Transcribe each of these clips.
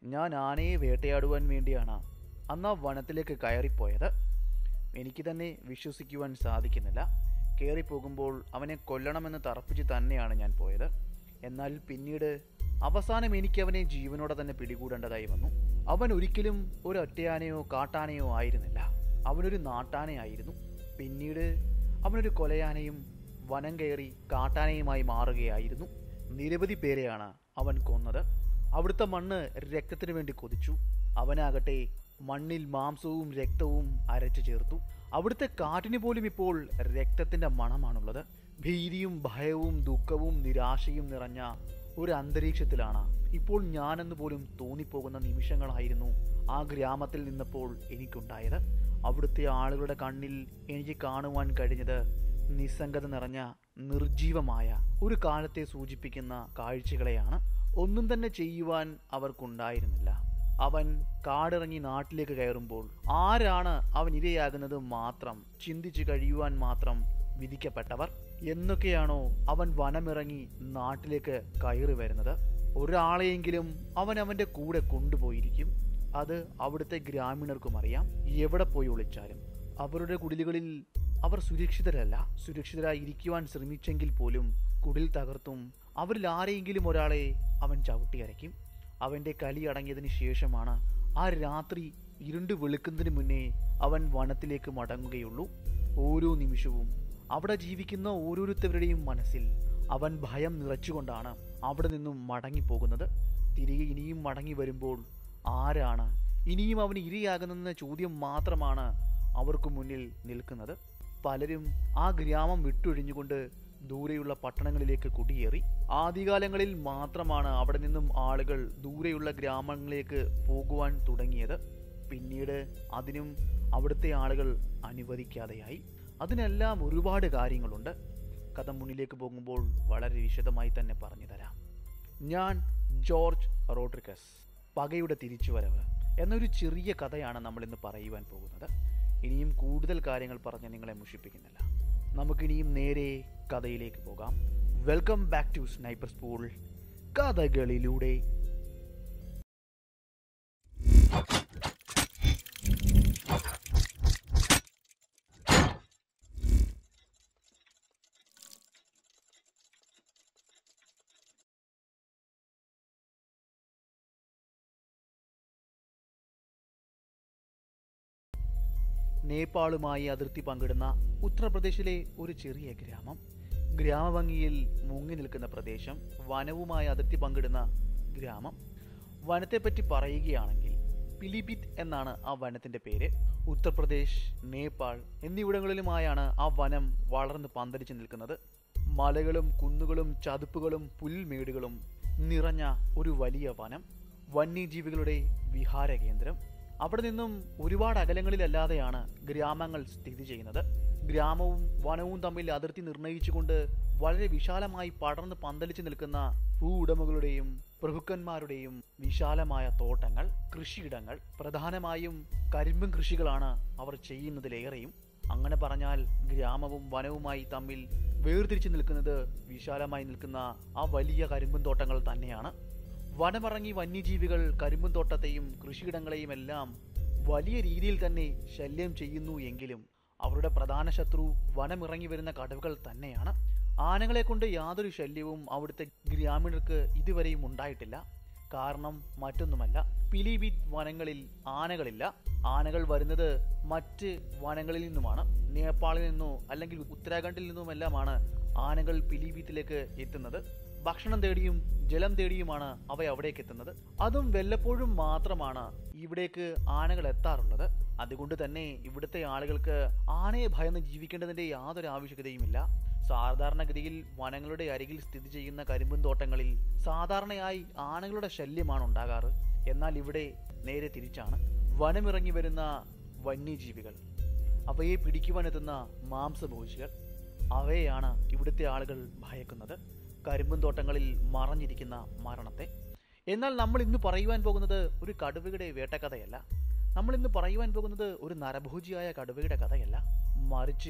ഞാൻ ആനയെ വേട്ടയാടുവാൻ വേണ്ടിയാണ് അന്ന് ആ വനത്തിലേക്ക് കയറിപ്പോയത് എനിക്ക് തന്നെ വിശ്വസിക്കുവാൻ സാധിക്കുന്നില്ല കയറിപ്പോകുമ്പോൾ അവനെ കൊല്ലണമെന്ന് തറപ്പിച്ച് തന്നെയാണ് ഞാൻ പോയത് എന്നാൽ പിന്നീട് അവസാനം എനിക്ക് അവനെ ജീവനോടെ തന്നെ പിടികൂടേണ്ടതായി വന്നു അവൻ ഒരിക്കലും ഒരു ഒറ്റയാനയോ കാട്ടാനയോ ആയിരുന്നില്ല അവനൊരു നാട്ടാനയായിരുന്നു പിന്നീട് അവനൊരു കൊലയാനയും വനം കയറി കാട്ടാനയുമായി മാറുകയായിരുന്നു നിരവധി പേരെയാണ് അവൻ കൊന്നത് അവിടുത്തെ മണ്ണ് രക്തത്തിന് വേണ്ടി കൊതിച്ചു അവനാകട്ടെ മണ്ണിൽ മാംസവും രക്തവും അരച്ചു ചേർത്തു അവിടുത്തെ കാറ്റിന് പോലും ഇപ്പോൾ രക്തത്തിന്റെ മണമാണുള്ളത് ഭീതിയും ഭയവും ദുഃഖവും നിരാശയും നിറഞ്ഞ ഒരു അന്തരീക്ഷത്തിലാണ് ഇപ്പോൾ ഞാനെന്ന് പോലും തോന്നിപ്പോകുന്ന നിമിഷങ്ങളായിരുന്നു ആ ഗ്രാമത്തിൽ നിന്നപ്പോൾ എനിക്കുണ്ടായത് അവിടുത്തെ ആളുകളുടെ കണ്ണിൽ എനിക്ക് കാണുവാൻ കഴിഞ്ഞത് നിസ്സംഗത നിറഞ്ഞ നിർജീവമായ ഒരു കാലത്തെ സൂചിപ്പിക്കുന്ന കാഴ്ചകളെയാണ് ഒന്നും തന്നെ ചെയ്യുവാൻ അവർക്കുണ്ടായിരുന്നില്ല അവൻ കാടിറങ്ങി നാട്ടിലേക്ക് കയറുമ്പോൾ ആരാണ് അവൻ ഇരയാകുന്നത് മാത്രം ചിന്തിച്ചു കഴിയുവാൻ മാത്രം വിധിക്കപ്പെട്ടവർ എന്നൊക്കെയാണോ അവൻ വനമിറങ്ങി നാട്ടിലേക്ക് കയറി വരുന്നത് ഒരാളെയെങ്കിലും അവൻ അവന്റെ കൂടെ കൊണ്ടുപോയിരിക്കും അത് അവിടുത്തെ ഗ്രാമീണർക്കും അറിയാം എവിടെ പോയി ഒളിച്ചാലും അവരുടെ കുടിലുകളിൽ അവർ സുരക്ഷിതരല്ല സുരക്ഷിതരായി ഇരിക്കുവാൻ ശ്രമിച്ചെങ്കിൽ പോലും കുടിൽ തകർത്തും അവരിൽ ആരെയെങ്കിലും ഒരാളെ അവൻ ചവിട്ടിയരയ്ക്കും അവന്റെ കലി അടങ്ങിയതിന് ശേഷമാണ് ആ രാത്രി ഇരുണ്ട് വെളുക്കുന്നതിന് മുന്നേ അവൻ വനത്തിലേക്ക് മടങ്ങുകയുള്ളൂ ഓരോ നിമിഷവും അവിടെ ജീവിക്കുന്ന ഓരോരുത്തരുടെയും മനസ്സിൽ അവൻ ഭയം നിറച്ചുകൊണ്ടാണ് അവിടെ നിന്നും മടങ്ങിപ്പോകുന്നത് തിരികെ ഇനിയും മടങ്ങി വരുമ്പോൾ ആരാണ് ഇനിയും അവന് ഇരയാകുന്നെന്ന ചോദ്യം മാത്രമാണ് അവർക്ക് മുന്നിൽ നിൽക്കുന്നത് പലരും ആ ഗ്രാമം വിട്ടൊഴിഞ്ഞുകൊണ്ട് ദൂരെയുള്ള പട്ടണങ്ങളിലേക്ക് കുടിയേറി ആദ്യകാലങ്ങളിൽ മാത്രമാണ് അവിടെ നിന്നും ആളുകൾ ദൂരെയുള്ള ഗ്രാമങ്ങളിലേക്ക് പോകുവാൻ തുടങ്ങിയത് പിന്നീട് അതിനും അവിടുത്തെ ആളുകൾ അനുവദിക്കാതെയായി അതിനെല്ലാം ഒരുപാട് കാര്യങ്ങളുണ്ട് കഥ മുന്നിലേക്ക് പോകുമ്പോൾ വളരെ വിശദമായി തന്നെ പറഞ്ഞു തരാം ഞാൻ ജോർജ് റോഡ്രിഗസ് പകയുടെ തിരിച്ചുവരവ് എന്നൊരു ചെറിയ കഥയാണ് നമ്മൾ ഇന്ന് പറയുവാൻ പോകുന്നത് ഇനിയും കൂടുതൽ കാര്യങ്ങൾ പറഞ്ഞ് നിങ്ങളെ മുഷിപ്പിക്കുന്നില്ല നമുക്കിനിയും നേരെ കഥയിലേക്ക് പോകാം welcome back to sniper school കഥകളിലൂടെ നേപ്പാളുമായി അതിർത്തി പങ്കിടുന്ന ഉത്തർപ്രദേശിലെ ഒരു ചെറിയ ഗ്രാമം ഗ്രാമഭംഗിയിൽ മുങ്ങി നിൽക്കുന്ന പ്രദേശം വനവുമായി അതിർത്തി പങ്കിടുന്ന ഗ്രാമം വനത്തെപ്പറ്റി പറയുകയാണെങ്കിൽ പിലിഭിത്ത് എന്നാണ് ആ വനത്തിന്റെ പേര് ഉത്തർപ്രദേശ് നേപ്പാൾ എന്നിവിടങ്ങളിലുമായാണ് ആ വനം വളർന്ന് പന്തലിച്ച് നിൽക്കുന്നത് മലകളും കുന്നുകളും ചതുപ്പുകളും പുൽമേടുകളും നിറഞ്ഞ ഒരു വലിയ വനം വന്യജീവികളുടെ വിഹാര കേന്ദ്രം അവിടെ നിന്നും ഒരുപാട് അകലങ്ങളിലല്ലാതെയാണ് ഗ്രാമങ്ങൾ സ്ഥിതി ചെയ്യുന്നത് ഗ്രാമവും വനവും തമ്മിൽ അതിർത്തി നിർണയിച്ചുകൊണ്ട് വളരെ വിശാലമായി പടർന്ന് പന്തലിച്ച് നിൽക്കുന്ന ഭൂ ഉടമകളുടെയും പ്രഭുക്കന്മാരുടെയും വിശാലമായ തോട്ടങ്ങൾ കൃഷിയിടങ്ങൾ പ്രധാനമായും കരിമ്പും കൃഷികളാണ് അവർ ചെയ്യുന്നതിലേറെയും അങ്ങനെ പറഞ്ഞാൽ ഗ്രാമവും വനവുമായി തമ്മിൽ വേർതിരിച്ച് നിൽക്കുന്നത് വിശാലമായി നിൽക്കുന്ന ആ വലിയ കരിമ്പും തോട്ടങ്ങൾ തന്നെയാണ് വനമിറങ്ങി വന്യജീവികൾ കരിമ്പും തോട്ടത്തെയും കൃഷിയിടങ്ങളെയും എല്ലാം വലിയ രീതിയിൽ തന്നെ ശല്യം ചെയ്യുന്നു എങ്കിലും അവരുടെ പ്രധാന ശത്രു വനമിറങ്ങി വരുന്ന കടുവകൾ തന്നെയാണ് ആനകളെ കൊണ്ട് യാതൊരു ശല്യവും അവിടുത്തെ ഗ്രാമീണർക്ക് ഇതുവരെയും ഉണ്ടായിട്ടില്ല കാരണം മറ്റൊന്നുമല്ല പിലിഭിത്ത് വനങ്ങളിൽ ആനകളില്ല ആനകൾ വരുന്നത് മറ്റ് വനങ്ങളിൽ നിന്നുമാണ് നേപ്പാളിൽ നിന്നോ അല്ലെങ്കിൽ ഉത്തരാഖണ്ഡിൽ നിന്നുമെല്ലാമാണ് ആനകൾ പിലിഭീത്തിലേക്ക് എത്തുന്നത് ഭക്ഷണം തേടിയും ജലം തേടിയുമാണ് അവ അവിടേക്ക് എത്തുന്നത് അതും വല്ലപ്പോഴും മാത്രമാണ് ഇവിടേക്ക് ആനകൾ എത്താറുള്ളത് അതുകൊണ്ട് തന്നെ ഇവിടുത്തെ ആളുകൾക്ക് ആനയെ ഭയന്ന് ജീവിക്കേണ്ടതിന്റെ യാതൊരു ആവശ്യകതയുമില്ല സാധാരണഗതിയിൽ വനങ്ങളുടെ അരികിൽ സ്ഥിതി ചെയ്യുന്ന കരിമ്പും തോട്ടങ്ങളിൽ സാധാരണയായി ആനകളുടെ ശല്യമാണ് ഉണ്ടാകാറ് എന്നാൽ ഇവിടെ നേരെ തിരിച്ചാണ് വനമിറങ്ങി വരുന്ന വന്യജീവികൾ അവയെ പിടിക്കുവാനെത്തുന്ന മാംസഭോജികൾ അവയെയാണ് ഇവിടുത്തെ ആളുകൾ ഭയക്കുന്നത് കരിമ്പും തോട്ടങ്ങളിൽ മറഞ്ഞിരിക്കുന്ന മരണത്തെ എന്നാൽ നമ്മൾ ഇന്ന് പറയുവാൻ പോകുന്നത് ഒരു കടുവയുടെ വേട്ടക്കഥയല്ല നമ്മൾ ഇന്ന് പറയുവാൻ പോകുന്നത് ഒരു നരഭോജിയായ കടുവയുടെ കഥയല്ല മറിച്ച്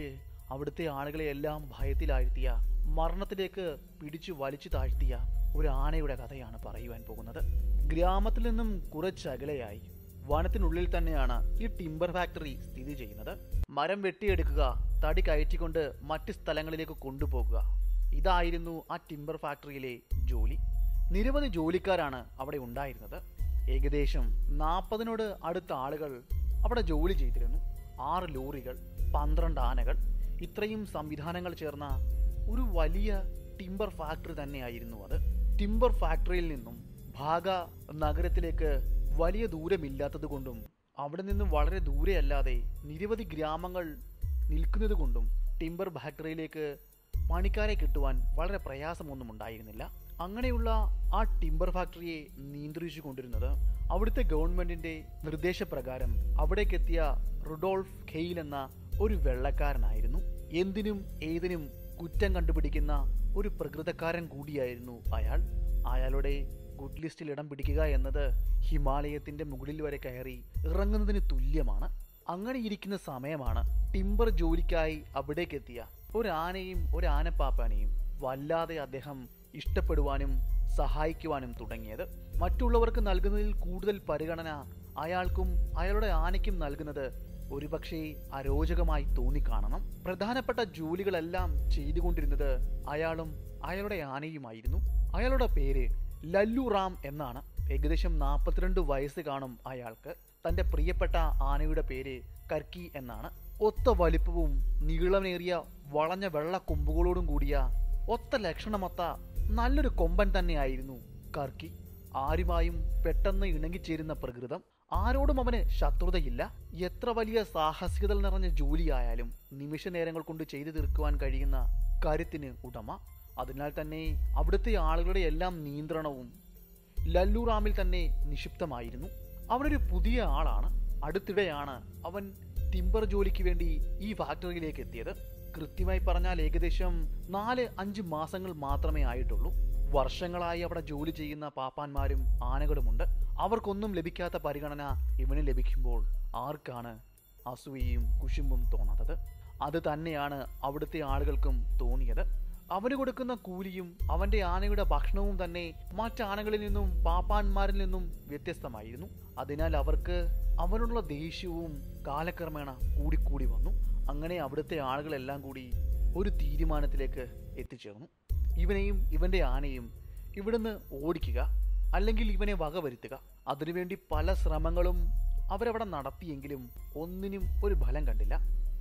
അവിടുത്തെ ആളുകളെ എല്ലാം ഭയത്തിലാഴ്ത്തിയ മരണത്തിലേക്ക് പിടിച്ചു വലിച്ചു താഴ്ത്തിയ ഒരു ആനയുടെ കഥയാണ് പറയുവാൻ പോകുന്നത് ഗ്രാമത്തിൽ നിന്നും കുറച്ചകലെയായി വനത്തിനുള്ളിൽ തന്നെയാണ് ഈ ടിമ്പർ ഫാക്ടറി സ്ഥിതി ചെയ്യുന്നത് മരം വെട്ടിയെടുക്കുക തടി കയറ്റിക്കൊണ്ട് മറ്റ് സ്ഥലങ്ങളിലേക്ക് കൊണ്ടുപോകുക ഇതായിരുന്നു ആ ടിമ്പർ ഫാക്ടറിയിലെ ജോലി നിരവധി ജോലിക്കാരാണ് അവിടെ ഉണ്ടായിരുന്നത് ഏകദേശം നാൽപ്പതിനോട് അടുത്ത ആളുകൾ അവിടെ ജോലി ചെയ്തിരുന്നു ആറ് ലോറികൾ പന്ത്രണ്ട് ആനകൾ ഇത്രയും സംവിധാനങ്ങൾ ചേർന്ന ഒരു വലിയ ടിമ്പർ ഫാക്ടറി തന്നെയായിരുന്നു അത് ടിമ്പർ ഫാക്ടറിയിൽ നിന്നും ഭാഗ നഗരത്തിലേക്ക് വലിയ ദൂരമില്ലാത്തത് കൊണ്ടും അവിടെ നിന്നും വളരെ ദൂരെയല്ലാതെ നിരവധി ഗ്രാമങ്ങൾ നിൽക്കുന്നത് കൊണ്ടും ടിമ്പർ ഫാക്ടറിയിലേക്ക് പണിക്കാരെ കിട്ടുവാൻ വളരെ പ്രയാസമൊന്നും ഉണ്ടായിരുന്നില്ല അങ്ങനെയുള്ള ആ ടിമ്പർ ഫാക്ടറിയെ നിയന്ത്രിച്ചു കൊണ്ടിരുന്നത് അവിടുത്തെ ഗവൺമെന്റിന്റെ നിർദ്ദേശപ്രകാരം അവിടേക്കെത്തിയ റുഡോൾഫ് ഖെയിൽ എന്ന ഒരു വെള്ളക്കാരനായിരുന്നു എന്തിനും ഏതിനും കുറ്റം കണ്ടുപിടിക്കുന്ന ഒരു പ്രകൃതക്കാരൻ കൂടിയായിരുന്നു അയാൾ അയാളുടെ ഗുഡ് ലിസ്റ്റിൽ ഇടം പിടിക്കുക എന്നത് ഹിമാലയത്തിന്റെ മുകളിൽ വരെ കയറി ഇറങ്ങുന്നതിന് തുല്യമാണ് അങ്ങനെ ഇരിക്കുന്ന സമയമാണ് ടിമ്പർ ജോലിക്കായി അവിടേക്കെത്തിയ ഒരു ആനയും ഒരു ആനപ്പാപ്പാനെയും വല്ലാതെ അദ്ദേഹം ഇഷ്ടപ്പെടുവാനും സഹായിക്കുവാനും തുടങ്ങിയത് മറ്റുള്ളവർക്ക് നൽകുന്നതിൽ കൂടുതൽ പരിഗണന അയാൾക്കും അയാളുടെ ആനയ്ക്കും നൽകുന്നത് ഒരുപക്ഷെ അരോചകമായി തോന്നിക്കാണണം പ്രധാനപ്പെട്ട ജോലികളെല്ലാം ചെയ്തുകൊണ്ടിരുന്നത് അയാളും അയാളുടെ ആനയുമായിരുന്നു അയാളുടെ പേര് ലല്ലു റാം എന്നാണ് ഏകദേശം നാൽപ്പത്തിരണ്ട് വയസ്സ് കാണും അയാൾക്ക് തന്റെ പ്രിയപ്പെട്ട ആനയുടെ പേര് കർക്കി എന്നാണ് ഒത്ത വലിപ്പവും നീളമേറിയ വളഞ്ഞ വെള്ള കൊമ്പുകളോടും കൂടിയ ഒത്ത ലക്ഷണമൊത്ത നല്ലൊരു കൊമ്പൻ തന്നെയായിരുന്നു കർക്കി ആരുമായും പെട്ടെന്ന് ഇണങ്ങിച്ചേരുന്ന പ്രകൃതം ആരോടും അവന് ശത്രുതയില്ല എത്ര വലിയ സാഹസികത നിറഞ്ഞ ജോലിയായാലും നിമിഷ നേരങ്ങൾ കൊണ്ട് ചെയ്തു തീർക്കുവാൻ കഴിയുന്ന കരുത്തിന് ഉടമ അതിനാൽ തന്നെ അവിടുത്തെ ആളുകളുടെ എല്ലാം നിയന്ത്രണവും ലല്ലു റാമിൽ തന്നെ നിക്ഷിപ്തമായിരുന്നു അവനൊരു പുതിയ ആളാണ് അടുത്തിടെയാണ് അവൻ ടിമ്പർ ജോലിക്ക് വേണ്ടി ഈ ഫാക്ടറിയിലേക്ക് എത്തിയത് കൃത്യമായി പറഞ്ഞാൽ ഏകദേശം നാല് അഞ്ച് മാസങ്ങൾ മാത്രമേ ആയിട്ടുള്ളൂ വർഷങ്ങളായി അവിടെ ജോലി ചെയ്യുന്ന പാപ്പാന്മാരും ആനകളുമുണ്ട് അവർക്കൊന്നും ലഭിക്കാത്ത പരിഗണന ഇവന് ലഭിക്കുമ്പോൾ ആർക്കാണ് അസൂയയും കുശുമ്പും തോന്നാത്തത് അത് തന്നെയാണ് അവിടുത്തെ ആളുകൾക്കും തോന്നിയത് അവന് കൊടുക്കുന്ന കൂലിയും അവന്റെ ആനയുടെ ഭക്ഷണവും തന്നെ മറ്റാനകളിൽ നിന്നും പാപ്പാന്മാരിൽ നിന്നും വ്യത്യസ്തമായിരുന്നു അതിനാൽ അവർക്ക് അവനുള്ള ദേഷ്യവും കാലക്രമേണ കൂടിക്കൂടി വന്നു അങ്ങനെ അവിടുത്തെ ആളുകളെല്ലാം കൂടി ഒരു തീരുമാനത്തിലേക്ക് എത്തിച്ചേർന്നു ഇവനെയും ഇവന്റെ ആനയും ഇവിടുന്ന് ഓടിക്കുക അല്ലെങ്കിൽ ഇവനെ വകവരുത്തുക അതിനുവേണ്ടി പല ശ്രമങ്ങളും അവരവിടെ നടത്തിയെങ്കിലും ഒന്നിനും ഒരു ഫലം കണ്ടില്ല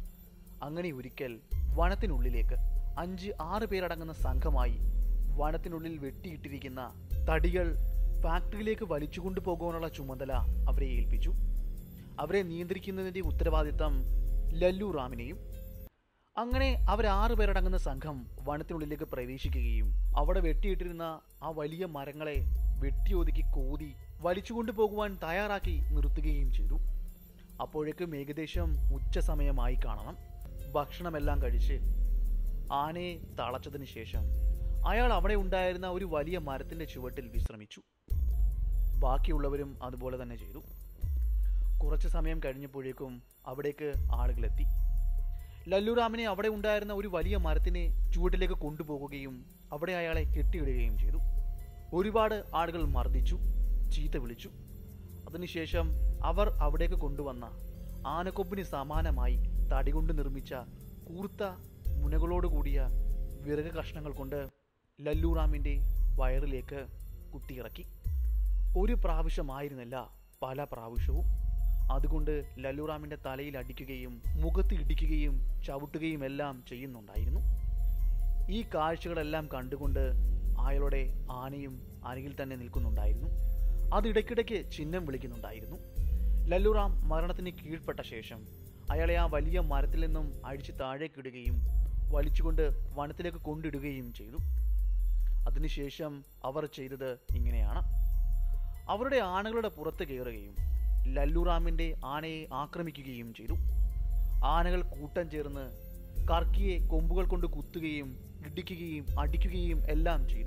അങ്ങനെ ഒരിക്കൽ വനത്തിനുള്ളിലേക്ക് അഞ്ച് ആറ് പേരടങ്ങുന്ന സംഘമായി വനത്തിനുള്ളിൽ വെട്ടിയിട്ടിരിക്കുന്ന തടികൾ ഫാക്ടറിയിലേക്ക് വലിച്ചു കൊണ്ടുപോകാനുള്ള ചുമതല അവരെ ഏൽപ്പിച്ചു അവരെ നിയന്ത്രിക്കുന്നതിന്റെ ഉത്തരവാദിത്തം ലല്ലു റാമിനെയും അങ്ങനെ അവർ ആറു പേരടങ്ങുന്ന സംഘം വനത്തിനുള്ളിലേക്ക് പ്രവേശിക്കുകയും അവിടെ വെട്ടിയിട്ടിരുന്ന ആ വലിയ മരങ്ങളെ വെട്ടിയൊതുക്കി കോതി വലിച്ചുകൊണ്ടു പോകുവാൻ തയ്യാറാക്കി നിർത്തുകയും ചെയ്തു അപ്പോഴേക്കും ഏകദേശം ഉച്ച സമയമായി കാണണം ഭക്ഷണമെല്ലാം കഴിച്ച് ആനയെ തളച്ചതിന് ശേഷം അയാൾ അവിടെ ഉണ്ടായിരുന്ന ഒരു വലിയ മരത്തിന്റെ ചുവട്ടിൽ വിശ്രമിച്ചു ബാക്കിയുള്ളവരും അതുപോലെ തന്നെ ചെയ്തു കുറച്ച് സമയം കഴിഞ്ഞപ്പോഴേക്കും അവിടേക്ക് ആളുകളെത്തി ലല്ലുറാമിനെ അവിടെ ഉണ്ടായിരുന്ന ഒരു വലിയ മരത്തിനെ ചുവട്ടിലേക്ക് കൊണ്ടുപോകുകയും അവിടെ അയാളെ കെട്ടിയിടുകയും ചെയ്തു ഒരുപാട് ആളുകൾ മർദ്ദിച്ചു ചീത്ത വിളിച്ചു അതിനുശേഷം അവർ അവിടേക്ക് കൊണ്ടുവന്ന ആനക്കൊമ്പിന് സമാനമായി തടി കൊണ്ട് നിർമ്മിച്ച കൂർത്ത മുനകളോട് കൂടിയ വിറക് കഷ്ണങ്ങൾ കൊണ്ട് ലല്ലൂറാമിൻ്റെ വയറിലേക്ക് കുത്തിയിറക്കി ഒരു പ്രാവശ്യമായിരുന്നില്ല പല പ്രാവശ്യവും അതുകൊണ്ട് ലല്ലുറാമിന്റെ തലയിൽ അടിക്കുകയും മുഖത്ത് ഇടിക്കുകയും ചവിട്ടുകയും എല്ലാം ചെയ്യുന്നുണ്ടായിരുന്നു ഈ കാഴ്ചകളെല്ലാം കണ്ടുകൊണ്ട് അയാളുടെ ആനയും അരികിൽ തന്നെ നിൽക്കുന്നുണ്ടായിരുന്നു അത് ഇടയ്ക്കിടയ്ക്ക് ചിഹ്നം വിളിക്കുന്നുണ്ടായിരുന്നു ലല്ലുറാം മരണത്തിന് കീഴ്പ്പെട്ട ശേഷം അയാളെ ആ വലിയ മരത്തിൽ നിന്നും അഴിച്ച് താഴേക്കിടുകയും വലിച്ചുകൊണ്ട് വനത്തിലേക്ക് കൊണ്ടിടുകയും ചെയ്തു അതിനുശേഷം അവർ ചെയ്തത് ഇങ്ങനെയാണ് അവരുടെ ആനകളുടെ പുറത്ത് കയറുകയും ലല്ലുറാമിന്റെ ആനയെ ആക്രമിക്കുകയും ചെയ്തു ആനകൾ കൂട്ടം ചേർന്ന് കർക്കിയെ കൊമ്പുകൾ കൊണ്ട് കുത്തുകയും ഇടിക്കുകയും അടിക്കുകയും എല്ലാം ചെയ്തു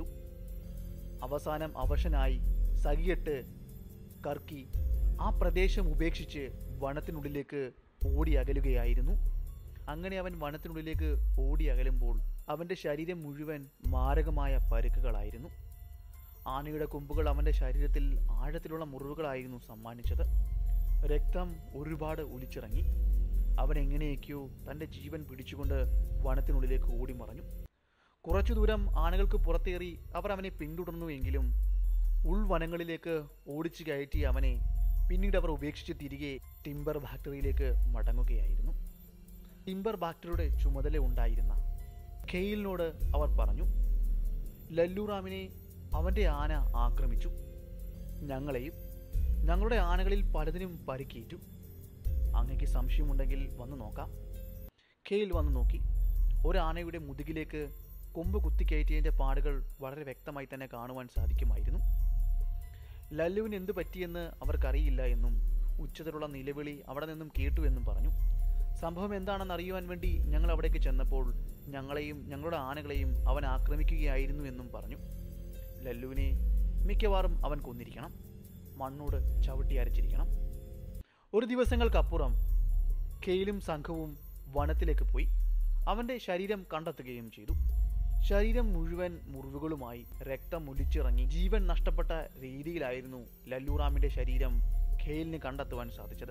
അവസാനം അവശനായി സഹിയിട്ട് കർക്കി ആ പ്രദേശം ഉപേക്ഷിച്ച് വനത്തിനുള്ളിലേക്ക് ഓടി അകലുകയായിരുന്നു അങ്ങനെ അവൻ വനത്തിനുള്ളിലേക്ക് ഓടി അകലുമ്പോൾ അവൻ്റെ ശരീരം മുഴുവൻ മാരകമായ പരുക്കുകളായിരുന്നു ആനയുടെ കൊമ്പുകൾ അവൻ്റെ ശരീരത്തിൽ ആഴത്തിലുള്ള മുറിവുകളായിരുന്നു സമ്മാനിച്ചത് രക്തം ഒരുപാട് ഒലിച്ചിറങ്ങി അവൻ എങ്ങനെയൊക്കെയോ തൻ്റെ ജീവൻ പിടിച്ചുകൊണ്ട് വനത്തിനുള്ളിലേക്ക് ഓടി മറഞ്ഞു കുറച്ചു ദൂരം ആനകൾക്ക് പുറത്തേറി അവർ അവനെ പിന്തുടർന്നുവെങ്കിലും ഉൾവനങ്ങളിലേക്ക് ഓടിച്ചു കയറ്റി അവനെ പിന്നീട് അവർ ഉപേക്ഷിച്ച് തിരികെ ടിംബർ ഫാക്ടറിയിലേക്ക് മടങ്ങുകയായിരുന്നു ടിംബർ ഫാക്ടറിയുടെ ചുമതല ഉണ്ടായിരുന്ന ഖെയിലിനോട് അവർ പറഞ്ഞു ലല്ലുറാമിനെ അവൻ്റെ ആന ആക്രമിച്ചു ഞങ്ങളെയും ഞങ്ങളുടെ ആനകളിൽ പലതിനും പരിക്കേറ്റു അങ്ങക്ക് സംശയമുണ്ടെങ്കിൽ വന്ന് നോക്കാം ഖെയിൽ വന്ന് നോക്കി ഒരു ആനയുടെ മുതുകിലേക്ക് കൊമ്പ് കുത്തിക്കയറ്റിയതിൻ്റെ പാടുകൾ വളരെ വ്യക്തമായി തന്നെ കാണുവാൻ സാധിക്കുമായിരുന്നു ലല്ലുവിന് എന്ത് പറ്റിയെന്ന് അവർക്കറിയില്ല എന്നും ഉച്ചത്തിലുള്ള നിലവിളി അവിടെ നിന്നും കേട്ടു എന്നും പറഞ്ഞു സംഭവം എന്താണെന്ന് അറിയുവാൻ വേണ്ടി ഞങ്ങൾ അവിടേക്ക് ചെന്നപ്പോൾ ഞങ്ങളെയും ഞങ്ങളുടെ ആനകളെയും അവൻ ആക്രമിക്കുകയായിരുന്നു എന്നും പറഞ്ഞു ലല്ലുവിനെ മിക്കവാറും അവൻ കൊന്നിരിക്കണം മണ്ണോട് ചവിട്ടി അരച്ചിരിക്കണം ഒരു ദിവസങ്ങൾക്കപ്പുറം കെയിലും സംഘവും വനത്തിലേക്ക് പോയി അവൻ്റെ ശരീരം കണ്ടെത്തുകയും ചെയ്തു ശരീരം മുഴുവൻ മുറിവുകളുമായി രക്തം ഒലിച്ചിറങ്ങി ജീവൻ നഷ്ടപ്പെട്ട രീതിയിലായിരുന്നു ലല്ലൂറാമിൻ്റെ ശരീരം ഖെയിലിന് കണ്ടെത്തുവാൻ സാധിച്ചത്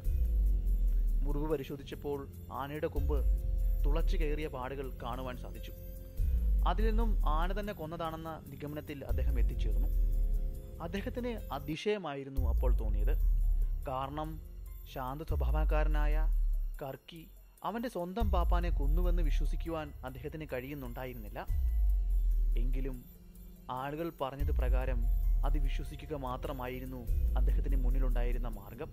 മുറിവ് പരിശോധിച്ചപ്പോൾ ആനയുടെ കൊമ്പ് തുളച്ചു കയറിയ പാടുകൾ കാണുവാൻ സാധിച്ചു അതിൽ നിന്നും ആന തന്നെ കൊന്നതാണെന്ന നിഗമനത്തിൽ അദ്ദേഹം എത്തിച്ചേർന്നു അദ്ദേഹത്തിന് അതിശയമായിരുന്നു അപ്പോൾ തോന്നിയത് കാരണം ശാന്ത സ്വഭാവക്കാരനായ കർക്കി അവൻ്റെ സ്വന്തം പാപ്പാനെ കൊന്നുവെന്ന് വിശ്വസിക്കുവാൻ അദ്ദേഹത്തിന് കഴിയുന്നുണ്ടായിരുന്നില്ല എങ്കിലും ആളുകൾ പറഞ്ഞത് പ്രകാരം അത് വിശ്വസിക്കുക മാത്രമായിരുന്നു അദ്ദേഹത്തിന് മുന്നിലുണ്ടായിരുന്ന മാർഗം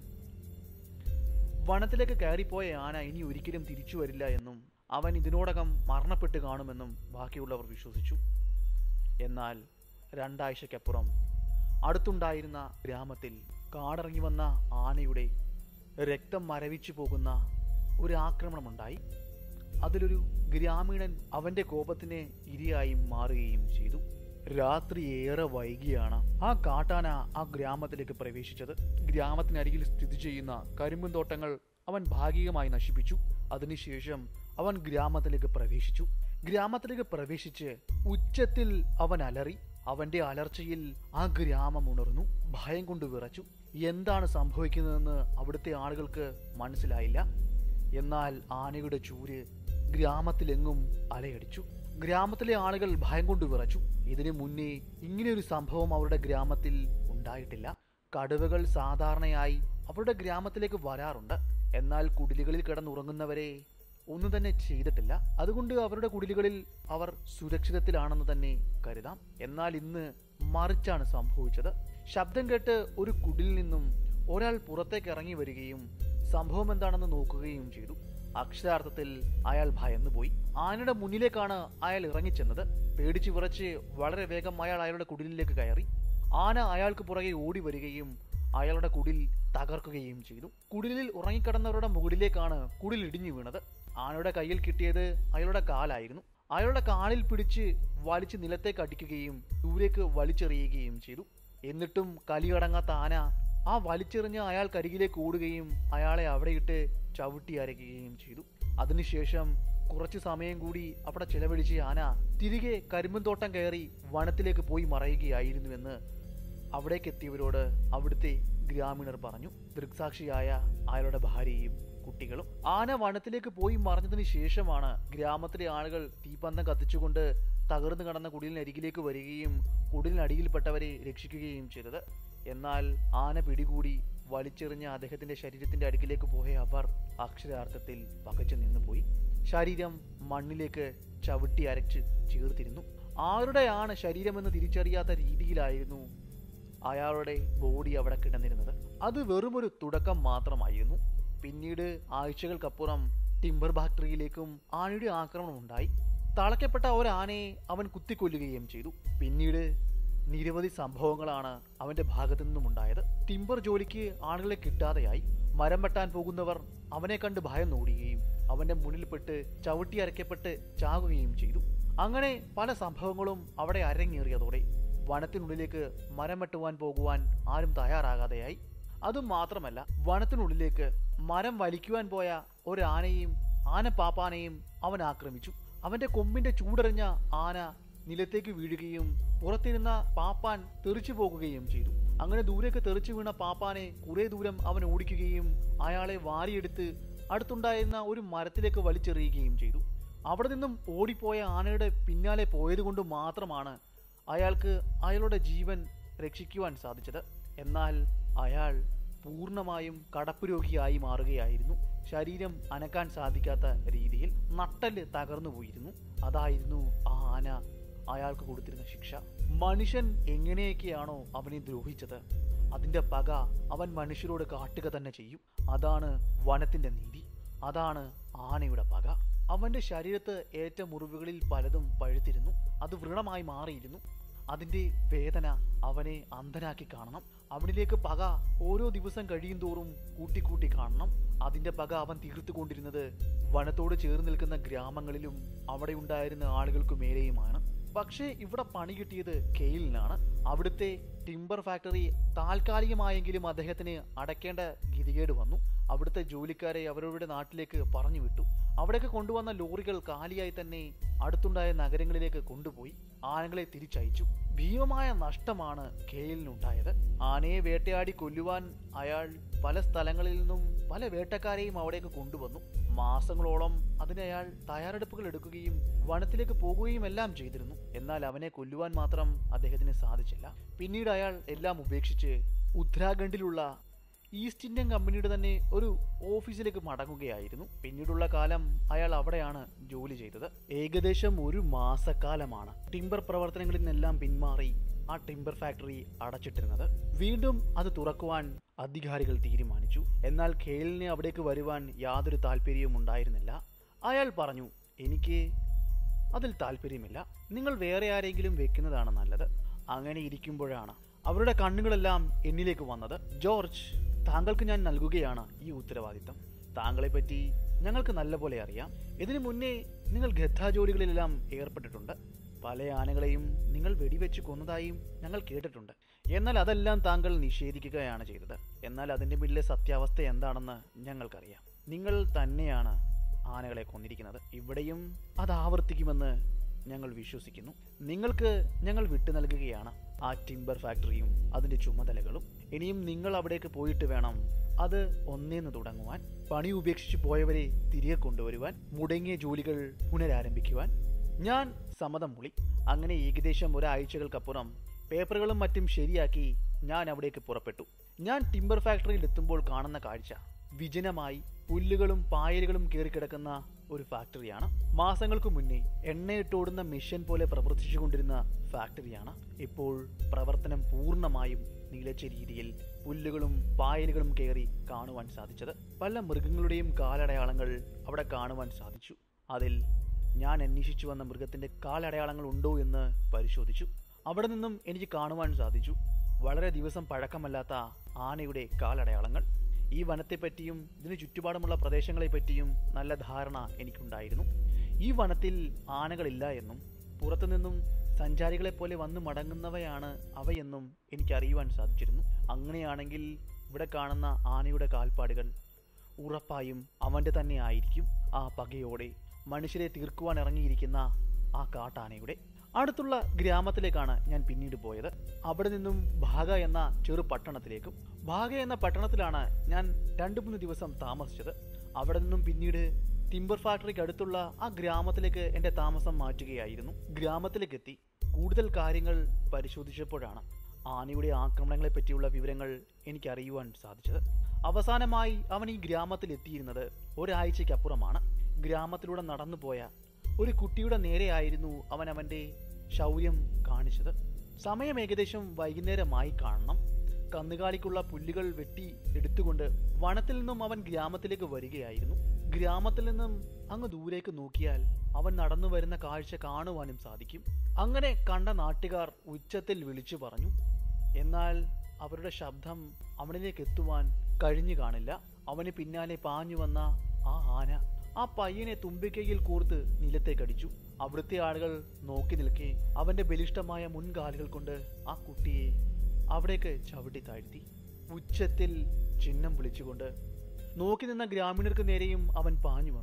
വനത്തിലേക്ക് കയറിപ്പോയ ആന ഇനി ഒരിക്കലും തിരിച്ചു വരില്ല എന്നും അവൻ ഇതിനോടകം മരണപ്പെട്ട് കാണുമെന്നും ബാക്കിയുള്ളവർ വിശ്വസിച്ചു എന്നാൽ രണ്ടാഴ്ചയ്ക്കപ്പുറം അടുത്തുണ്ടായിരുന്ന ഗ്രാമത്തിൽ കാടിറങ്ങി വന്ന ആനയുടെ രക്തം മരവിച്ചു പോകുന്ന ഒരു ആക്രമണമുണ്ടായി അതിലൊരു ഗ്രാമീണൻ അവന്റെ കോപത്തിന് ഇരയായി മാറുകയും ചെയ്തു രാത്രി ഏറെ വൈകിയാണ് ആ കാട്ടാന ആ ഗ്രാമത്തിലേക്ക് പ്രവേശിച്ചത് ഗ്രാമത്തിനരികിൽ സ്ഥിതി ചെയ്യുന്ന കരിമ്പും തോട്ടങ്ങൾ അവൻ ഭാഗികമായി നശിപ്പിച്ചു അതിനുശേഷം അവൻ ഗ്രാമത്തിലേക്ക് പ്രവേശിച്ചു ഗ്രാമത്തിലേക്ക് പ്രവേശിച്ച് ഉച്ചത്തിൽ അവൻ അലറി അവന്റെ അലർച്ചയിൽ ആ ഗ്രാമം ഉണർന്നു ഭയം കൊണ്ട് വിറച്ചു എന്താണ് സംഭവിക്കുന്നതെന്ന് അവിടുത്തെ ആളുകൾക്ക് മനസ്സിലായില്ല എന്നാൽ ആനയുടെ ചൂര് ഗ്രാമത്തിലെങ്ങും അലയടിച്ചു ഗ്രാമത്തിലെ ആളുകൾ ഭയം കൊണ്ട് വിറച്ചു ഇതിനു മുന്നേ ഇങ്ങനെയൊരു സംഭവം അവരുടെ ഗ്രാമത്തിൽ ഉണ്ടായിട്ടില്ല കടുവകൾ സാധാരണയായി അവരുടെ ഗ്രാമത്തിലേക്ക് വരാറുണ്ട് എന്നാൽ കുടിലുകളിൽ കിടന്നുറങ്ങുന്നവരെ ഒന്നും തന്നെ ചെയ്തിട്ടില്ല അതുകൊണ്ട് അവരുടെ കുടിലുകളിൽ അവർ സുരക്ഷിതത്തിലാണെന്ന് തന്നെ കരുതാം എന്നാൽ ഇന്ന് മറിച്ചാണ് സംഭവിച്ചത് ശബ്ദം കേട്ട് ഒരു കുടിലിൽ നിന്നും ഒരാൾ പുറത്തേക്ക് ഇറങ്ങി വരികയും സംഭവം എന്താണെന്ന് നോക്കുകയും ചെയ്തു അക്ഷരാർത്ഥത്തിൽ അയാൾ ഭയന്നു പോയി ആനയുടെ മുന്നിലേക്കാണ് അയാൾ ഇറങ്ങിച്ചെന്നത് പേടിച്ചു വിറച്ച് വളരെ വേഗം അയാൾ അയാളുടെ കുടിലിലേക്ക് കയറി ആന അയാൾക്ക് പുറകെ ഓടി വരികയും അയാളുടെ കുടിൽ തകർക്കുകയും ചെയ്തു കുടിലിൽ ഉറങ്ങിക്കിടന്നവരുടെ മുകളിലേക്കാണ് കുടിൽ ഇടിഞ്ഞു വീണത് ആനയുടെ കയ്യിൽ കിട്ടിയത് അയാളുടെ കാലായിരുന്നു അയാളുടെ കാലിൽ പിടിച്ച് വലിച്ച് നിലത്തേക്ക് അടിക്കുകയും ദൂരേക്ക് വലിച്ചെറിയുകയും ചെയ്തു എന്നിട്ടും കലിയടങ്ങാത്ത ആന ആ വലിച്ചെറിഞ്ഞ് അയാൾ കരികിലേക്ക് ഓടുകയും അയാളെ അവിടെയിട്ട് ചവിട്ടി അരയ്ക്കുകയും ചെയ്തു അതിനുശേഷം കുറച്ചു സമയം കൂടി അവിടെ ചിലവഴിച്ച് ആന തിരികെ കരിമ്പുംതോട്ടം കയറി വനത്തിലേക്ക് പോയി മറയുകയായിരുന്നുവെന്ന് അവിടേക്ക് എത്തിയവരോട് അവിടുത്തെ ഗ്രാമീണർ പറഞ്ഞു ദൃക്സാക്ഷിയായ അയാളുടെ ഭാര്യയും കുട്ടികളും ആന വനത്തിലേക്ക് പോയി മറഞ്ഞതിന് ശേഷമാണ് ഗ്രാമത്തിലെ ആളുകൾ തീപ്പന്തം കത്തിച്ചുകൊണ്ട് തകർന്നു കടന്ന കുടിലിനരികിലേക്ക് വരികയും കുടിലിനടിയിൽപ്പെട്ടവരെ രക്ഷിക്കുകയും ചെയ്തത് എന്നാൽ ആന പിടികൂടി വലിച്ചെറിഞ്ഞ അദ്ദേഹത്തിന്റെ ശരീരത്തിന്റെ അടുക്കിലേക്ക് പോയ അവർ അക്ഷരാർത്ഥത്തിൽ പകച്ചു നിന്നുപോയി ശരീരം മണ്ണിലേക്ക് ചവിട്ടി അരച്ച് ചേർത്തിരുന്നു ആരുടെയാണ് ശരീരമെന്ന് തിരിച്ചറിയാത്ത രീതിയിലായിരുന്നു അയാളുടെ ബോഡി അവിടെ കിടന്നിരുന്നത് അത് വെറുമൊരു തുടക്കം മാത്രമായിരുന്നു പിന്നീട് ആഴ്ചകൾക്കപ്പുറം ടിംബർ ഫാക്ടറിയിലേക്കും ആനയുടെ ആക്രമണം ഉണ്ടായി തളയ്ക്കപ്പെട്ട ഒരാനയെ അവൻ കുത്തിക്കൊല്ലുകയും ചെയ്തു പിന്നീട് നിരവധി സംഭവങ്ങളാണ് അവന്റെ ഭാഗത്തു നിന്നും ഉണ്ടായത് ടിംബർ ജോലിക്ക് ആളുകളെ കിട്ടാതെയായി മരം വെട്ടാൻ പോകുന്നവർ അവനെ കണ്ട് ഭയം നോടുകയും അവന്റെ മുന്നിൽപ്പെട്ട് ചവിട്ടി അരയ്ക്കപ്പെട്ട് ചാകുകയും ചെയ്തു അങ്ങനെ പല സംഭവങ്ങളും അവിടെ അരങ്ങേറിയതോടെ വനത്തിനുള്ളിലേക്ക് മരം വെട്ടുവാൻ പോകുവാൻ ആരും തയ്യാറാകാതെയായി അതും മാത്രമല്ല വനത്തിനുള്ളിലേക്ക് മരം വലിക്കുവാൻ പോയ ഒരാനയും ആന പാപ്പാനെയും അവൻ ആക്രമിച്ചു അവന്റെ കൊമ്പിന്റെ ചൂടറിഞ്ഞ ആന നിലത്തേക്ക് വീഴുകയും പുറത്തിരുന്ന പാപ്പാൻ തെറിച്ചു പോകുകയും ചെയ്തു അങ്ങനെ ദൂരേക്ക് തെറിച്ചു വീണ പാപ്പാനെ കുറെ ദൂരം അവൻ ഓടിക്കുകയും അയാളെ വാരിയെടുത്ത് അടുത്തുണ്ടായിരുന്ന ഒരു മരത്തിലേക്ക് വലിച്ചെറിയുകയും ചെയ്തു അവിടെ നിന്നും ഓടിപ്പോയ ആനയുടെ പിന്നാലെ പോയതുകൊണ്ട് മാത്രമാണ് അയാൾക്ക് അയാളുടെ ജീവൻ രക്ഷിക്കുവാൻ സാധിച്ചത് എന്നാൽ അയാൾ പൂർണ്ണമായും കടപ്പ് രോഗിയായി മാറുകയായിരുന്നു ശരീരം അനക്കാൻ സാധിക്കാത്ത രീതിയിൽ നട്ടല് തകർന്നു പോയിരുന്നു അതായിരുന്നു ആ ആന അയാൾക്ക് കൊടുത്തിരുന്ന ശിക്ഷ മനുഷ്യൻ എങ്ങനെയൊക്കെയാണോ അവനെ ദ്രോഹിച്ചത് അതിന്റെ പക അവൻ മനുഷ്യരോട് കാട്ടുക തന്നെ ചെയ്യും അതാണ് വനത്തിന്റെ നീതി അതാണ് ആനയുടെ പക അവന്റെ ശരീരത്ത് ഏറ്റ മുറിവുകളിൽ പലതും പഴുത്തിരുന്നു അത് വ്രണമായി മാറിയിരുന്നു അതിന്റെ വേദന അവനെ അന്ധനാക്കി കാണണം അവനിലേക്ക് പക ഓരോ ദിവസം കഴിയും തോറും കൂട്ടിക്കൂട്ടി കാണണം അതിന്റെ പക അവൻ തീർത്തുകൊണ്ടിരുന്നത് വനത്തോട് ചേർന്ന് നിൽക്കുന്ന ഗ്രാമങ്ങളിലും അവിടെ ഉണ്ടായിരുന്ന ആളുകൾക്കു മേലെയുമാണ് പക്ഷേ ഇവിടെ പണി കിട്ടിയത് കെയിലിനാണ് അവിടുത്തെ ടിമ്പർ ഫാക്ടറി താൽക്കാലികമായെങ്കിലും അദ്ദേഹത്തിന് അടയ്ക്കേണ്ട ഗതികേട് വന്നു അവിടുത്തെ ജോലിക്കാരെ അവരവരുടെ നാട്ടിലേക്ക് പറഞ്ഞു വിട്ടു അവിടേക്ക് കൊണ്ടുവന്ന ലോറികൾ കാലിയായി തന്നെ അടുത്തുണ്ടായ നഗരങ്ങളിലേക്ക് കൊണ്ടുപോയി ആനകളെ തിരിച്ചയച്ചു ഭീമമായ നഷ്ടമാണ് കെയിലിനുണ്ടായത് ആനയെ വേട്ടയാടി കൊല്ലുവാൻ അയാൾ പല സ്ഥലങ്ങളിൽ നിന്നും പല വേട്ടക്കാരെയും അവിടേക്ക് കൊണ്ടുവന്നു മാസങ്ങളോളം അതിന് അയാൾ തയ്യാറെടുപ്പുകൾ എടുക്കുകയും വനത്തിലേക്ക് പോകുകയും എല്ലാം ചെയ്തിരുന്നു എന്നാൽ അവനെ കൊല്ലുവാൻ മാത്രം അദ്ദേഹത്തിന് സാധിച്ചില്ല പിന്നീട് അയാൾ എല്ലാം ഉപേക്ഷിച്ച് ഉത്തരാഖണ്ഡിലുള്ള ഈസ്റ്റ് ഇന്ത്യൻ കമ്പനിയുടെ തന്നെ ഒരു ഓഫീസിലേക്ക് മടങ്ങുകയായിരുന്നു പിന്നീടുള്ള കാലം അയാൾ അവിടെയാണ് ജോലി ചെയ്തത് ഏകദേശം ഒരു മാസക്കാലമാണ് ടിമ്പർ പ്രവർത്തനങ്ങളിൽ നിന്നെല്ലാം പിന്മാറി ആ ടിമ്പർ ഫാക്ടറി അടച്ചിട്ടിരുന്നത് വീണ്ടും അത് തുറക്കുവാൻ അധികാരികൾ തീരുമാനിച്ചു എന്നാൽ ഖേലിന് അവിടേക്ക് വരുവാൻ യാതൊരു താല്പര്യവും ഉണ്ടായിരുന്നില്ല അയാൾ പറഞ്ഞു എനിക്ക് അതിൽ താല്പര്യമില്ല നിങ്ങൾ വേറെ ആരെങ്കിലും വെക്കുന്നതാണ് നല്ലത് അങ്ങനെ ഇരിക്കുമ്പോഴാണ് അവരുടെ കണ്ണുകളെല്ലാം എന്നിലേക്ക് വന്നത് ജോർജ് താങ്കൾക്ക് ഞാൻ നൽകുകയാണ് ഈ ഉത്തരവാദിത്തം താങ്കളെപ്പറ്റി ഞങ്ങൾക്ക് നല്ലപോലെ അറിയാം ഇതിനു മുന്നേ നിങ്ങൾ ഗദ്ദാ ജോലികളിലെല്ലാം ഏർപ്പെട്ടിട്ടുണ്ട് പല ആനകളെയും നിങ്ങൾ വെടിവെച്ച് കൊന്നതായും ഞങ്ങൾ കേട്ടിട്ടുണ്ട് എന്നാൽ അതെല്ലാം താങ്കൾ നിഷേധിക്കുകയാണ് ചെയ്തത് എന്നാൽ അതിൻ്റെ പിന്നിലെ സത്യാവസ്ഥ എന്താണെന്ന് ഞങ്ങൾക്കറിയാം നിങ്ങൾ തന്നെയാണ് ആനകളെ കൊന്നിരിക്കുന്നത് ഇവിടെയും അത് ആവർത്തിക്കുമെന്ന് ഞങ്ങൾ വിശ്വസിക്കുന്നു നിങ്ങൾക്ക് ഞങ്ങൾ വിട്ടു നൽകുകയാണ് ആ ടിമ്പർ ഫാക്ടറിയും അതിന്റെ ചുമതലകളും ഇനിയും നിങ്ങൾ അവിടേക്ക് പോയിട്ട് വേണം അത് ഒന്നേന്ന് തുടങ്ങുവാൻ പണി ഉപേക്ഷിച്ച് പോയവരെ തിരികെ കൊണ്ടുവരുവാൻ മുടങ്ങിയ ജോലികൾ പുനരാരംഭിക്കുവാൻ ഞാൻ സമ്മതം മൂളി അങ്ങനെ ഏകദേശം ഒരാഴ്ചകൾക്കപ്പുറം പേപ്പറുകളും മറ്റും ശരിയാക്കി ഞാൻ അവിടേക്ക് പുറപ്പെട്ടു ഞാൻ ടിമ്പർ ഫാക്ടറിയിൽ എത്തുമ്പോൾ കാണുന്ന കാഴ്ച വിജനമായി പുല്ലുകളും പായലുകളും കയറിക്കിടക്കുന്ന ഒരു ഫാക്ടറിയാണ് മാസങ്ങൾക്ക് മുന്നേ എണ്ണയിട്ടോടുന്ന മിഷൻ പോലെ പ്രവർത്തിച്ചുകൊണ്ടിരുന്ന ഫാക്ടറിയാണ് ഇപ്പോൾ പ്രവർത്തനം പൂർണ്ണമായും നിലച്ച രീതിയിൽ പുല്ലുകളും പായലുകളും കയറി കാണുവാൻ സാധിച്ചത് പല മൃഗങ്ങളുടെയും കാലടയാളങ്ങൾ അവിടെ കാണുവാൻ സാധിച്ചു അതിൽ ഞാൻ അന്വേഷിച്ചു വന്ന മൃഗത്തിന്റെ കാലടയാളങ്ങൾ ഉണ്ടോ എന്ന് പരിശോധിച്ചു അവിടെ നിന്നും എനിക്ക് കാണുവാൻ സാധിച്ചു വളരെ ദിവസം പഴക്കമല്ലാത്ത ആനയുടെ കാലടയാളങ്ങൾ ഈ വനത്തെപ്പറ്റിയും ഇതിന് ചുറ്റുപാടുമുള്ള പ്രദേശങ്ങളെപ്പറ്റിയും നല്ല ധാരണ എനിക്കുണ്ടായിരുന്നു ഈ വനത്തിൽ ആനകളില്ല എന്നും പുറത്തുനിന്നും സഞ്ചാരികളെ പോലെ വന്നു മടങ്ങുന്നവയാണ് അവയെന്നും എനിക്കറിയുവാൻ സാധിച്ചിരുന്നു അങ്ങനെയാണെങ്കിൽ ഇവിടെ കാണുന്ന ആനയുടെ കാൽപ്പാടുകൾ ഉറപ്പായും അവൻ്റെ തന്നെ ആയിരിക്കും ആ പകയോടെ മനുഷ്യരെ തീർക്കുവാൻ ഇറങ്ങിയിരിക്കുന്ന ആ കാട്ടാനയുടെ അടുത്തുള്ള ഗ്രാമത്തിലേക്കാണ് ഞാൻ പിന്നീട് പോയത് അവിടെ നിന്നും ഭാഗ എന്ന ചെറു പട്ടണത്തിലേക്കും ഭാഗ എന്ന പട്ടണത്തിലാണ് ഞാൻ രണ്ടു മൂന്ന് ദിവസം താമസിച്ചത് അവിടെ നിന്നും പിന്നീട് ടിമ്പർ ഫാക്ടറിക്ക് അടുത്തുള്ള ആ ഗ്രാമത്തിലേക്ക് എൻ്റെ താമസം മാറ്റുകയായിരുന്നു ഗ്രാമത്തിലേക്ക് എത്തി കൂടുതൽ കാര്യങ്ങൾ പരിശോധിച്ചപ്പോഴാണ് ആനയുടെ ആക്രമണങ്ങളെ പറ്റിയുള്ള വിവരങ്ങൾ എനിക്ക് അറിയുവാൻ സാധിച്ചത് അവസാനമായി അവൻ ഈ ഗ്രാമത്തിൽ എത്തിയിരുന്നത് ഒരാഴ്ചയ്ക്കപ്പുറമാണ് ഗ്രാമത്തിലൂടെ നടന്നുപോയ ഒരു കുട്ടിയുടെ നേരെയായിരുന്നു അവൻ അവൻ്റെ ശൗര്യം കാണിച്ചത് സമയം ഏകദേശം വൈകുന്നേരമായി കാണണം കന്നുകാലിക്കുള്ള പുല്ലുകൾ വെട്ടി എടുത്തുകൊണ്ട് വനത്തിൽ നിന്നും അവൻ ഗ്രാമത്തിലേക്ക് വരികയായിരുന്നു ഗ്രാമത്തിൽ നിന്നും അങ്ങ് ദൂരേക്ക് നോക്കിയാൽ അവൻ നടന്നു വരുന്ന കാഴ്ച കാണുവാനും സാധിക്കും അങ്ങനെ കണ്ട നാട്ടുകാർ ഉച്ചത്തിൽ വിളിച്ചു പറഞ്ഞു എന്നാൽ അവരുടെ ശബ്ദം അവനിലേക്ക് എത്തുവാൻ കഴിഞ്ഞു കാണില്ല അവന് പിന്നാലെ പാഞ്ഞു വന്ന ആ ആന ആ പയ്യനെ തുമ്പിക്കൈയിൽ കൂർത്ത് നിലത്തേക്കടിച്ചു അവിടുത്തെ ആളുകൾ നോക്കി നിൽക്കെ അവന്റെ ബലിഷ്ടമായ മുൻകാലുകൾ കൊണ്ട് ആ കുട്ടിയെ അവിടേക്ക് ചവിട്ടി താഴ്ത്തി ഉച്ചത്തിൽ ചിഹ്നം വിളിച്ചുകൊണ്ട് നോക്കി നിന്ന ഗ്രാമീണർക്ക് നേരെയും അവൻ പാഞ്ഞു വന്നു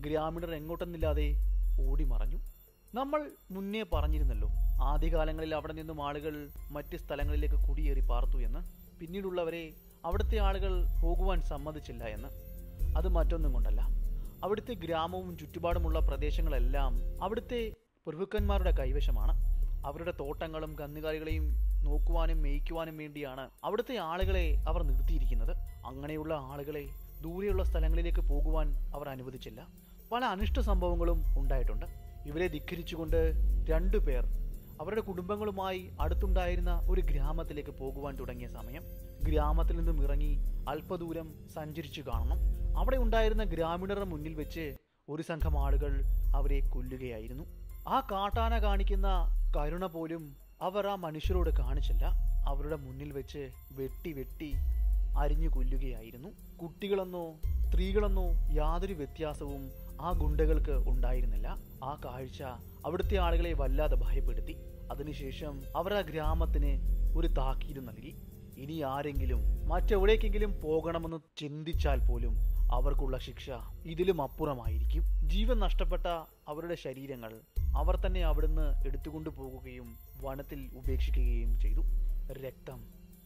ഗ്രാമീണർ എങ്ങോട്ടെന്നില്ലാതെ ഓടി മറഞ്ഞു നമ്മൾ മുന്നേ പറഞ്ഞിരുന്നല്ലോ ആദ്യകാലങ്ങളിൽ അവിടെ നിന്നും ആളുകൾ മറ്റ് സ്ഥലങ്ങളിലേക്ക് കുടിയേറി പാർത്തു എന്ന് പിന്നീടുള്ളവരെ അവിടുത്തെ ആളുകൾ പോകുവാൻ സമ്മതിച്ചില്ല എന്ന് അത് മറ്റൊന്നും കൊണ്ടല്ല അവിടുത്തെ ഗ്രാമവും ചുറ്റുപാടുമുള്ള പ്രദേശങ്ങളെല്ലാം അവിടുത്തെ പ്രഭുക്കന്മാരുടെ കൈവശമാണ് അവരുടെ തോട്ടങ്ങളും കന്നുകാലികളെയും നോക്കുവാനും മേയ്ക്കുവാനും വേണ്ടിയാണ് അവിടുത്തെ ആളുകളെ അവർ നിർത്തിയിരിക്കുന്നത് അങ്ങനെയുള്ള ആളുകളെ ദൂരെയുള്ള സ്ഥലങ്ങളിലേക്ക് പോകുവാൻ അവർ അനുവദിച്ചില്ല പല അനിഷ്ട സംഭവങ്ങളും ഉണ്ടായിട്ടുണ്ട് ഇവരെ ധിക്കരിച്ചുകൊണ്ട് രണ്ടു പേർ അവരുടെ കുടുംബങ്ങളുമായി അടുത്തുണ്ടായിരുന്ന ഒരു ഗ്രാമത്തിലേക്ക് പോകുവാൻ തുടങ്ങിയ സമയം ഗ്രാമത്തിൽ നിന്നും ഇറങ്ങി അല്പദൂരം സഞ്ചരിച്ചു കാണണം അവിടെ ഉണ്ടായിരുന്ന ഗ്രാമീണരുടെ മുന്നിൽ വെച്ച് ഒരു സംഘം ആളുകൾ അവരെ കൊല്ലുകയായിരുന്നു ആ കാട്ടാന കാണിക്കുന്ന കരുണ പോലും അവർ ആ മനുഷ്യരോട് കാണിച്ചില്ല അവരുടെ മുന്നിൽ വെച്ച് വെട്ടി വെട്ടി അരിഞ്ഞു കൊല്ലുകയായിരുന്നു കുട്ടികളെന്നോ സ്ത്രീകളെന്നോ യാതൊരു വ്യത്യാസവും ആ ഗുണ്ടകൾക്ക് ഉണ്ടായിരുന്നില്ല ആ കാഴ്ച അവിടുത്തെ ആളുകളെ വല്ലാതെ ഭയപ്പെടുത്തി അതിനുശേഷം അവർ ആ ഗ്രാമത്തിന് ഒരു താക്കീത് നൽകി ഇനി ആരെങ്കിലും മറ്റെവിടേക്കെങ്കിലും പോകണമെന്ന് ചിന്തിച്ചാൽ പോലും അവർക്കുള്ള ശിക്ഷ ഇതിലും അപ്പുറമായിരിക്കും ജീവൻ നഷ്ടപ്പെട്ട അവരുടെ ശരീരങ്ങൾ അവർ തന്നെ അവിടുന്ന് എടുത്തുകൊണ്ടു പോകുകയും വനത്തിൽ ഉപേക്ഷിക്കുകയും ചെയ്തു രക്തം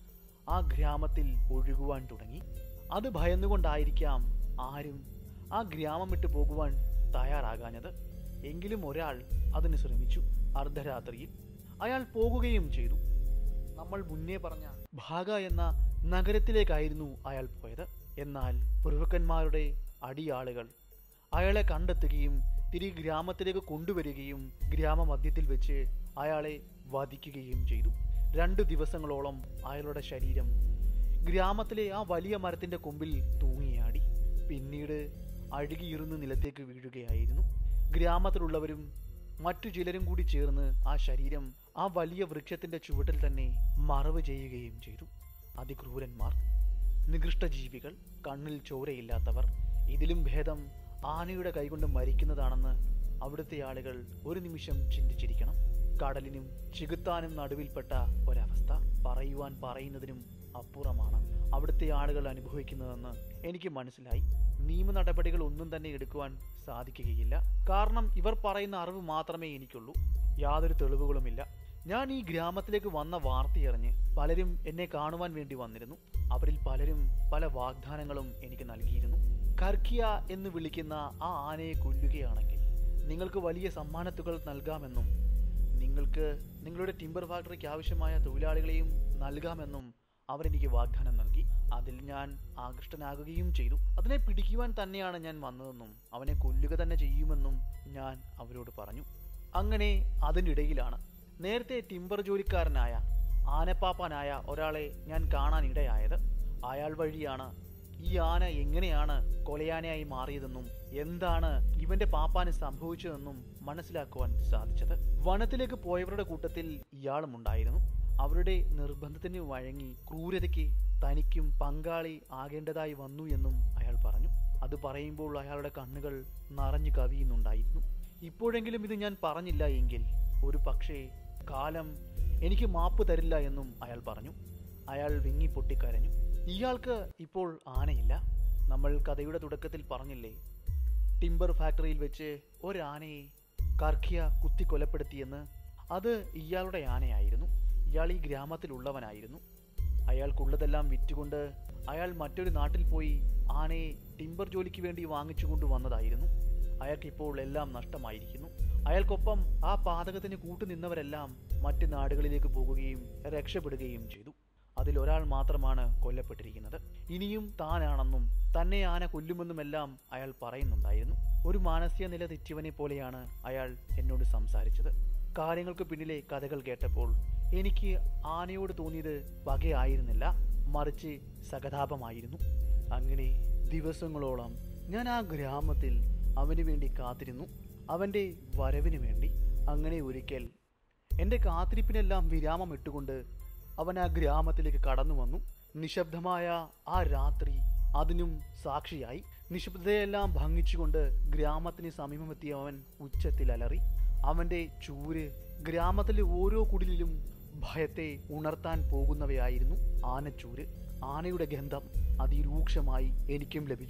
ആ ഗ്രാമത്തിൽ ഒഴുകുവാൻ തുടങ്ങി അത് ഭയന്നുകൊണ്ടായിരിക്കാം ആരും ആ ഗ്രാമം വിട്ടു പോകുവാൻ തയ്യാറാകാഞ്ഞത് എങ്കിലും ഒരാൾ അതിന് ശ്രമിച്ചു അർദ്ധരാത്രിയിൽ അയാൾ പോകുകയും ചെയ്തു നമ്മൾ മുന്നേ പറഞ്ഞ ഭാഗ എന്ന നഗരത്തിലേക്കായിരുന്നു അയാൾ പോയത് എന്നാൽ പ്രഭുക്കന്മാരുടെ അടിയാളുകൾ അയാളെ കണ്ടെത്തുകയും തിരികെ ഗ്രാമത്തിലേക്ക് കൊണ്ടുവരികയും ഗ്രാമമധ്യത്തിൽ വെച്ച് അയാളെ വധിക്കുകയും ചെയ്തു രണ്ട് ദിവസങ്ങളോളം അയാളുടെ ശരീരം ഗ്രാമത്തിലെ ആ വലിയ മരത്തിന്റെ കൊമ്പിൽ തൂങ്ങിയാടി പിന്നീട് അഴുകിയിരുന്ന് നിലത്തേക്ക് വീഴുകയായിരുന്നു ഗ്രാമത്തിലുള്ളവരും മറ്റു ചിലരും കൂടി ചേർന്ന് ആ ശരീരം ആ വലിയ വൃക്ഷത്തിന്റെ ചുവട്ടിൽ തന്നെ മറവ് ചെയ്യുകയും ചെയ്തു അതിക്രൂരന്മാർ നികൃഷ്ട ജീവികൾ കണ്ണിൽ ചോരയില്ലാത്തവർ ഇതിലും ഭേദം ആനയുടെ കൈകൊണ്ട് മരിക്കുന്നതാണെന്ന് അവിടുത്തെ ആളുകൾ ഒരു നിമിഷം ചിന്തിച്ചിരിക്കണം കടലിനും ചികുത്താനും നടുവിൽപ്പെട്ട ഒരവസ്ഥ പറയുവാൻ പറയുന്നതിനും അപ്പുറമാണ് അവിടുത്തെ ആളുകൾ അനുഭവിക്കുന്നതെന്ന് എനിക്ക് മനസ്സിലായി നിയമ നടപടികൾ ഒന്നും തന്നെ എടുക്കുവാൻ സാധിക്കുകയില്ല കാരണം ഇവർ പറയുന്ന അറിവ് മാത്രമേ എനിക്കുള്ളൂ യാതൊരു തെളിവുകളുമില്ല ഞാൻ ഈ ഗ്രാമത്തിലേക്ക് വന്ന വാർത്തയറിഞ്ഞ് പലരും എന്നെ കാണുവാൻ വേണ്ടി വന്നിരുന്നു അവരിൽ പലരും പല വാഗ്ദാനങ്ങളും എനിക്ക് നൽകിയിരുന്നു കർക്കിയ എന്ന് വിളിക്കുന്ന ആ ആനയെ കൊല്ലുകയാണെങ്കിൽ നിങ്ങൾക്ക് വലിയ സമ്മാനത്തുകൾ നൽകാമെന്നും നിങ്ങൾക്ക് നിങ്ങളുടെ ടിമ്പർ ഫാക്ടറിക്ക് ആവശ്യമായ തൊഴിലാളികളെയും നൽകാമെന്നും അവരെനിക്ക് വാഗ്ദാനം നൽകി അതിൽ ഞാൻ ആകൃഷ്ടനാകുകയും ചെയ്തു അതിനെ പിടിക്കുവാൻ തന്നെയാണ് ഞാൻ വന്നതെന്നും അവനെ കൊല്ലുക തന്നെ ചെയ്യുമെന്നും ഞാൻ അവരോട് പറഞ്ഞു അങ്ങനെ അതിനിടയിലാണ് നേരത്തെ ടിമ്പർ ജോലിക്കാരനായ ആനപ്പാപ്പാനായ ഒരാളെ ഞാൻ കാണാൻ ഇടയായത് അയാൾ വഴിയാണ് ഈ ആന എങ്ങനെയാണ് കൊലയാനയായി മാറിയതെന്നും എന്താണ് ഇവന്റെ പാപ്പാന് സംഭവിച്ചതെന്നും മനസ്സിലാക്കുവാൻ സാധിച്ചത് വനത്തിലേക്ക് പോയവരുടെ കൂട്ടത്തിൽ ഇയാളും ഉണ്ടായിരുന്നു അവരുടെ നിർബന്ധത്തിന് വഴങ്ങി ക്രൂരതയ്ക്ക് തനിക്കും പങ്കാളി ആകേണ്ടതായി വന്നു എന്നും അയാൾ പറഞ്ഞു അത് പറയുമ്പോൾ അയാളുടെ കണ്ണുകൾ നിറഞ്ഞു കവിയുന്നുണ്ടായിരുന്നു ഇപ്പോഴെങ്കിലും ഇത് ഞാൻ പറഞ്ഞില്ല എങ്കിൽ ഒരു പക്ഷേ കാലം എനിക്ക് മാപ്പ് തരില്ല എന്നും അയാൾ പറഞ്ഞു അയാൾ വിങ്ങി പൊട്ടിക്കരഞ്ഞു ഇയാൾക്ക് ഇപ്പോൾ ആനയില്ല നമ്മൾ കഥയുടെ തുടക്കത്തിൽ പറഞ്ഞില്ലേ ടിമ്പർ ഫാക്ടറിയിൽ വെച്ച് ഒരാനയെ കർക്കിയ കുത്തി കൊലപ്പെടുത്തിയെന്ന് അത് ഇയാളുടെ ആനയായിരുന്നു ഇയാൾ ഈ ഗ്രാമത്തിലുള്ളവനായിരുന്നു അയാൾക്കുള്ളതെല്ലാം വിറ്റുകൊണ്ട് അയാൾ മറ്റൊരു നാട്ടിൽ പോയി ആനയെ ടിമ്പർ ജോലിക്ക് വേണ്ടി വാങ്ങിച്ചുകൊണ്ട് വന്നതായിരുന്നു അയാൾക്കിപ്പോൾ എല്ലാം നഷ്ടമായിരിക്കുന്നു അയാൾക്കൊപ്പം ആ പാതകത്തിന് കൂട്ടുനിന്നവരെല്ലാം മറ്റ് നാടുകളിലേക്ക് പോകുകയും രക്ഷപ്പെടുകയും ചെയ്തു അതിലൊരാൾ മാത്രമാണ് കൊല്ലപ്പെട്ടിരിക്കുന്നത് ഇനിയും താനാണെന്നും തന്നെ ആന കൊല്ലുമെന്നുമെല്ലാം അയാൾ പറയുന്നുണ്ടായിരുന്നു ഒരു മാനസിക നില തെറ്റിയവനെ പോലെയാണ് അയാൾ എന്നോട് സംസാരിച്ചത് കാര്യങ്ങൾക്ക് പിന്നിലെ കഥകൾ കേട്ടപ്പോൾ എനിക്ക് ആനയോട് തോന്നിയത് പകയായിരുന്നില്ല മറിച്ച് സഹതാപമായിരുന്നു അങ്ങനെ ദിവസങ്ങളോളം ഞാൻ ആ ഗ്രാമത്തിൽ അവന് വേണ്ടി കാത്തിരുന്നു അവൻ്റെ വരവിന് വേണ്ടി അങ്ങനെ ഒരിക്കൽ എൻ്റെ കാത്തിരിപ്പിനെല്ലാം വിരാമം ഇട്ടുകൊണ്ട് അവൻ ആ ഗ്രാമത്തിലേക്ക് കടന്നു വന്നു നിശബ്ദമായ ആ രാത്രി അതിനും സാക്ഷിയായി നിശബ്ദതയെല്ലാം ഭംഗിച്ചുകൊണ്ട് ഗ്രാമത്തിന് സമീപമെത്തിയ അവൻ ഉച്ചത്തിൽ അലറി അവൻ്റെ ചൂര് ഗ്രാമത്തിലെ ഓരോ കുടിലിലും ഭയത്തെ ഉണർത്താൻ പോകുന്നവയായിരുന്നു ആനച്ചൂര് ആനയുടെ ഗന്ധം അതിരൂക്ഷമായി എനിക്കും ലഭിച്ചു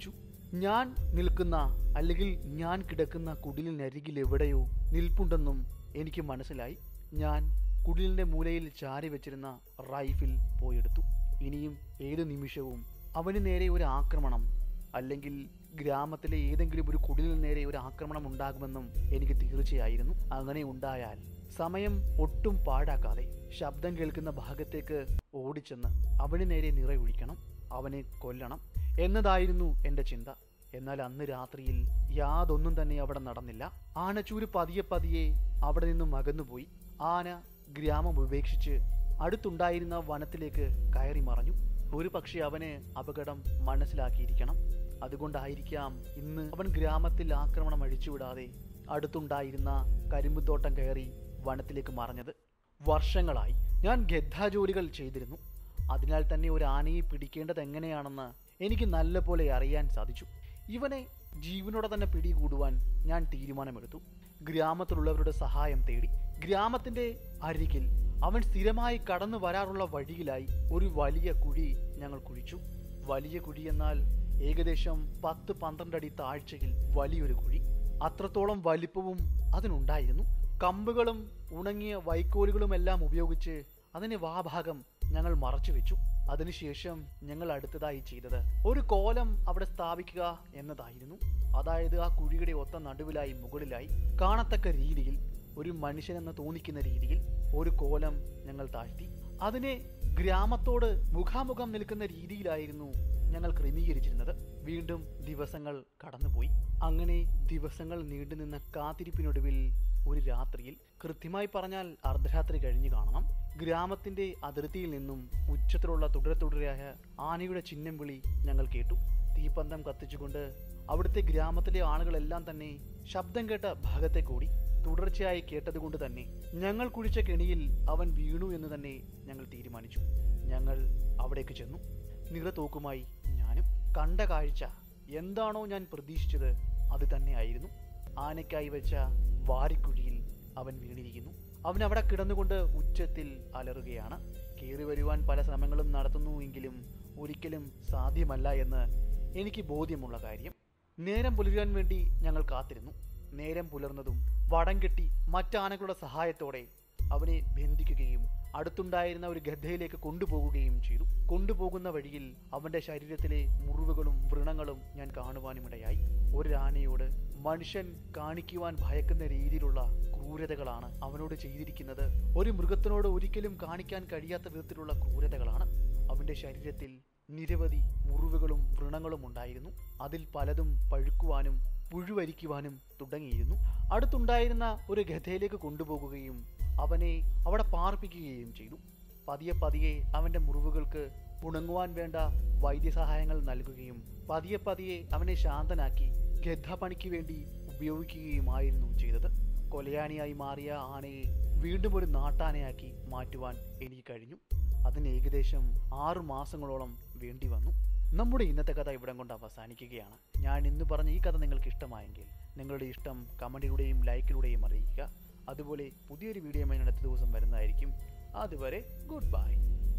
ഞാൻ നിൽക്കുന്ന അല്ലെങ്കിൽ ഞാൻ കിടക്കുന്ന കുടിലിനരികിൽ എവിടെയോ നിൽപ്പുണ്ടെന്നും എനിക്ക് മനസ്സിലായി ഞാൻ കുടിലിന്റെ മൂലയിൽ ചാരി വെച്ചിരുന്ന റൈഫിൽ പോയെടുത്തു ഇനിയും ഏതു നിമിഷവും അവന് നേരെ ഒരു ആക്രമണം അല്ലെങ്കിൽ ഗ്രാമത്തിലെ ഏതെങ്കിലും ഒരു കുടിലിന് നേരെ ഒരു ആക്രമണം ഉണ്ടാകുമെന്നും എനിക്ക് തീർച്ചയായിരുന്നു അങ്ങനെ ഉണ്ടായാൽ സമയം ഒട്ടും പാഴാക്കാതെ ശബ്ദം കേൾക്കുന്ന ഭാഗത്തേക്ക് ഓടിച്ചെന്ന് അവന് നേരെ നിറയൊഴിക്കണം അവനെ കൊല്ലണം എന്നതായിരുന്നു എൻ്റെ ചിന്ത എന്നാൽ അന്ന് രാത്രിയിൽ യാതൊന്നും തന്നെ അവിടെ നടന്നില്ല ആനച്ചൂര് പതിയെ പതിയെ അവിടെ നിന്നും അകന്നുപോയി ആന ഗ്രാമം ഉപേക്ഷിച്ച് അടുത്തുണ്ടായിരുന്ന വനത്തിലേക്ക് കയറി മറഞ്ഞു ഒരു പക്ഷേ അവന് അപകടം മനസ്സിലാക്കിയിരിക്കണം അതുകൊണ്ടായിരിക്കാം ഇന്ന് അവൻ ഗ്രാമത്തിൽ ആക്രമണം അഴിച്ചുവിടാതെ അടുത്തുണ്ടായിരുന്ന കരിമ്പുത്തോട്ടം കയറി വനത്തിലേക്ക് മറഞ്ഞത് വർഷങ്ങളായി ഞാൻ ഗദ്ദ ജോലികൾ ചെയ്തിരുന്നു അതിനാൽ തന്നെ ഒരു ആനയെ പിടിക്കേണ്ടത് എങ്ങനെയാണെന്ന് എനിക്ക് നല്ലപോലെ അറിയാൻ സാധിച്ചു ഇവനെ ജീവനോടെ തന്നെ പിടികൂടുവാൻ ഞാൻ തീരുമാനമെടുത്തു ഗ്രാമത്തിലുള്ളവരുടെ സഹായം തേടി ഗ്രാമത്തിന്റെ അരികിൽ അവൻ സ്ഥിരമായി കടന്നു വരാറുള്ള വഴിയിലായി ഒരു വലിയ കുഴി ഞങ്ങൾ കുഴിച്ചു വലിയ കുഴി എന്നാൽ ഏകദേശം പത്ത് പന്ത്രണ്ട് അടി താഴ്ചയിൽ വലിയൊരു കുഴി അത്രത്തോളം വലിപ്പവും അതിനുണ്ടായിരുന്നു കമ്പുകളും ഉണങ്ങിയ വൈക്കോലുകളും എല്ലാം ഉപയോഗിച്ച് അതിന്റെ വാഭാഗം ഞങ്ങൾ മറച്ചു വെച്ചു അതിനുശേഷം ഞങ്ങൾ അടുത്തതായി ചെയ്തത് ഒരു കോലം അവിടെ സ്ഥാപിക്കുക എന്നതായിരുന്നു അതായത് ആ കുഴിയുടെ ഒത്ത നടുവിലായി മുകളിലായി കാണത്തക്ക രീതിയിൽ ഒരു മനുഷ്യനെന്ന് തോന്നിക്കുന്ന രീതിയിൽ ഒരു കോലം ഞങ്ങൾ താഴ്ത്തി അതിനെ ഗ്രാമത്തോട് മുഖാമുഖം നിൽക്കുന്ന രീതിയിലായിരുന്നു ഞങ്ങൾ ക്രമീകരിച്ചിരുന്നത് വീണ്ടും ദിവസങ്ങൾ കടന്നുപോയി അങ്ങനെ ദിവസങ്ങൾ നീണ്ടുനിന്ന കാത്തിരിപ്പിനൊടുവിൽ ഒരു രാത്രിയിൽ കൃത്യമായി പറഞ്ഞാൽ അർദ്ധരാത്രി കഴിഞ്ഞു കാണണം ഗ്രാമത്തിന്റെ അതിർത്തിയിൽ നിന്നും ഉച്ചത്തിലുള്ള തുടരെ തുടരെയായ ആനയുടെ ചിഹ്നം വിളി ഞങ്ങൾ കേട്ടു തീപ്പന്തം കത്തിച്ചുകൊണ്ട് അവിടുത്തെ ഗ്രാമത്തിലെ ആളുകളെല്ലാം തന്നെ ശബ്ദം കേട്ട ഭാഗത്തെ കൂടി തുടർച്ചയായി കേട്ടതുകൊണ്ട് തന്നെ ഞങ്ങൾ കുഴിച്ച കെണിയിൽ അവൻ വീണു എന്ന് തന്നെ ഞങ്ങൾ തീരുമാനിച്ചു ഞങ്ങൾ അവിടേക്ക് ചെന്നു നിറതോക്കുമായി ഞാനും കണ്ട കാഴ്ച എന്താണോ ഞാൻ പ്രതീക്ഷിച്ചത് അത് തന്നെയായിരുന്നു ആനയ്ക്കായി വെച്ച വാരിക്കുഴിയിൽ അവൻ വീണിരിക്കുന്നു അവൻ അവിടെ കിടന്നുകൊണ്ട് ഉച്ചത്തിൽ അലറുകയാണ് കയറി വരുവാൻ പല ശ്രമങ്ങളും നടത്തുന്നു എങ്കിലും ഒരിക്കലും സാധ്യമല്ല എന്ന് എനിക്ക് ബോധ്യമുള്ള കാര്യം നേരം പുലരാൻ വേണ്ടി ഞങ്ങൾ കാത്തിരുന്നു നേരം പുലർന്നതും വടം കെട്ടി മറ്റാനകളുടെ സഹായത്തോടെ അവനെ ബന്ധിക്കുകയും അടുത്തുണ്ടായിരുന്ന ഒരു ഗദ്ദയിലേക്ക് കൊണ്ടുപോകുകയും ചെയ്തു കൊണ്ടുപോകുന്ന വഴിയിൽ അവന്റെ ശരീരത്തിലെ മുറിവുകളും വ്രണങ്ങളും ഞാൻ കാണുവാനുമിടയായി ഒരു ആനയോട് മനുഷ്യൻ കാണിക്കുവാൻ ഭയക്കുന്ന രീതിയിലുള്ള ക്രൂരതകളാണ് അവനോട് ചെയ്തിരിക്കുന്നത് ഒരു മൃഗത്തിനോട് ഒരിക്കലും കാണിക്കാൻ കഴിയാത്ത വിധത്തിലുള്ള ക്രൂരതകളാണ് അവന്റെ ശരീരത്തിൽ നിരവധി മുറിവുകളും വ്രണങ്ങളും ഉണ്ടായിരുന്നു അതിൽ പലതും പഴുക്കുവാനും പുഴുവരിക്കുവാനും തുടങ്ങിയിരുന്നു അടുത്തുണ്ടായിരുന്ന ഒരു ഗഥയിലേക്ക് കൊണ്ടുപോകുകയും അവനെ അവിടെ പാർപ്പിക്കുകയും ചെയ്തു പതിയെ പതിയെ അവന്റെ മുറിവുകൾക്ക് ഉണങ്ങുവാൻ വേണ്ട വൈദ്യസഹായങ്ങൾ നൽകുകയും പതിയെ പതിയെ അവനെ ശാന്തനാക്കി ഗദ്ധ പണിക്ക് വേണ്ടി ഉപയോഗിക്കുകയുമായിരുന്നു ചെയ്തത് കൊലയാണിയായി മാറിയ ആനയെ വീണ്ടും ഒരു നാട്ടാനയാക്കി മാറ്റുവാൻ എനിക്ക് കഴിഞ്ഞു അതിന് ഏകദേശം ആറു മാസങ്ങളോളം വേണ്ടി വന്നു നമ്മുടെ ഇന്നത്തെ കഥ ഇവിടം കൊണ്ട് അവസാനിക്കുകയാണ് ഞാൻ ഇന്ന് പറഞ്ഞ ഈ കഥ നിങ്ങൾക്ക് ഇഷ്ടമായെങ്കിൽ നിങ്ങളുടെ ഇഷ്ടം കമൻറ്റിലൂടെയും ലൈക്കിലൂടെയും അറിയിക്കുക അതുപോലെ പുതിയൊരു വീഡിയോ ഞാൻ അടുത്ത ദിവസം വരുന്നതായിരിക്കും അതുവരെ ഗുഡ് ബൈ